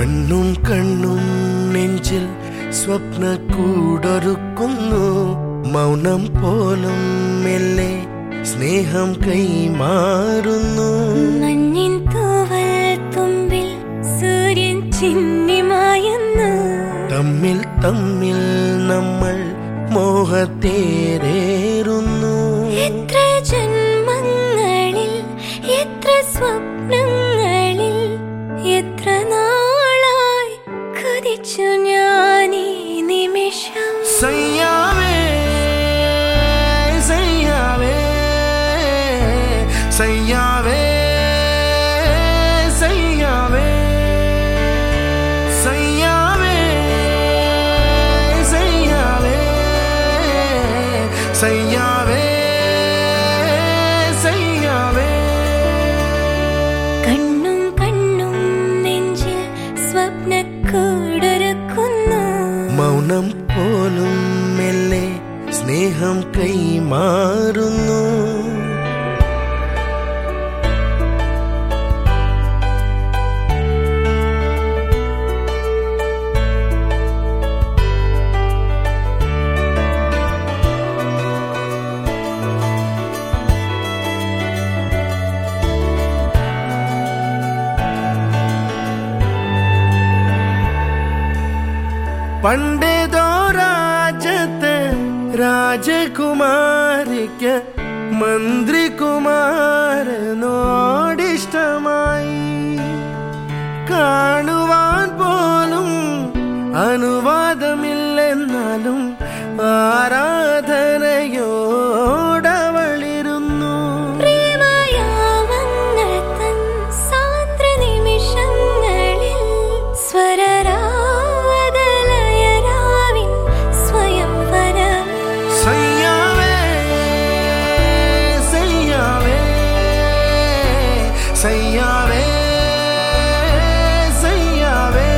കണ്ണും കണ്ണും നെഞ്ചിൽ സ്വപ്ന കൂടൊരുക്കുന്നു മൗനം പോലും മെല്ലെ സ്നേഹം കൈമാറുന്നു മഞ്ഞിൻ തൂവൽ തുമ്പിൽ സൂര്യൻ ചിന്നിമായുന്നു തമ്മിൽ തമ്മിൽ നമ്മൾ മോഹത്തേരേറുന്നു എത്ര ജന്മങ്ങളിൽ എത്ര സ്വപ്നങ്ങളിൽ എത്ര നാളായി കൊതിച്ചു ഞാൻ ഈ നിമിഷം സയ്യാവേ സയ്യാവേ സയ്യാവേ സയ്യാവേ സയ്യാവേ സയ്യാവേ സയ്യാവേ സയ്യാവേ കണ്ണും കണ്ണും നെഞ്ചിൽ സ്വപ്നക്കൂടൊരുക്കുന്നു മൗനം പോലും മെല്ലെ സ്നേഹം കൈമാറുന്നു പണ്ടേതോ രാജ്യത്തെ രാജകുമാരിക്ക് മന്ത്രികുമാരനോടിഷ്ടമായി കാണുവാൻ പോലും അനുവാദമില്ലെന്നാലും ആരാധനയോടവളിരുന്നു പ്രേമയാമങ്ങൾ തൻ സാന്ദ്ര നിമിഷങ്ങളിൽ സ്വരരാഗലയരാവിൻ സ്വയംവരം സയ്യാവേ സയ്യാവേ സയ്യാവേ സയ്യാവേ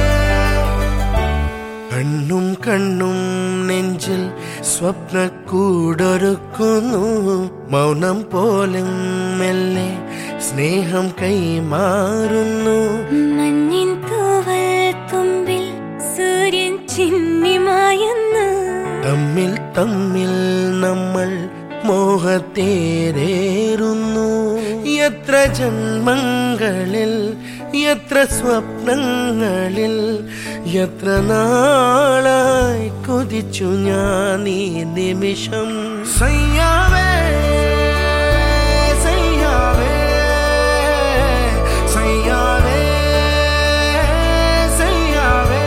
കണ്ണും കണ്ണും നെഞ്ചിൽ സ്വപ്ന കൂടൊരുക്കുന്നു മൗനം പോലും മെല്ലെ സ്നേഹം കൈമാറുന്നു മഞ്ഞിൻ തൂവൽ തുമ്പിൽ സൂര്യൻ ചിന്നിമായുന്നു തമ്മിൽ തമ്മിൽ നമ്മൾ മോഹത്തേരേറുന്നു എത്ര ജന്മങ്ങളിൽ എത്ര സ്വപ്നങ്ങളിൽ എത്ര നാളായി കൊതിച്ചു ഞാൻ ഈ നിമിഷം സയ്യാവേ സയ്യാവേ സയ്യാവേ സയ്യാവേ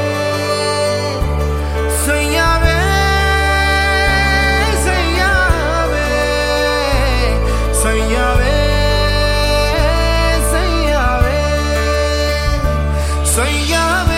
സയ്യാവേ സയ്യാവേ സയ്യാവേ സയ്യാവേ സയ്യാവേ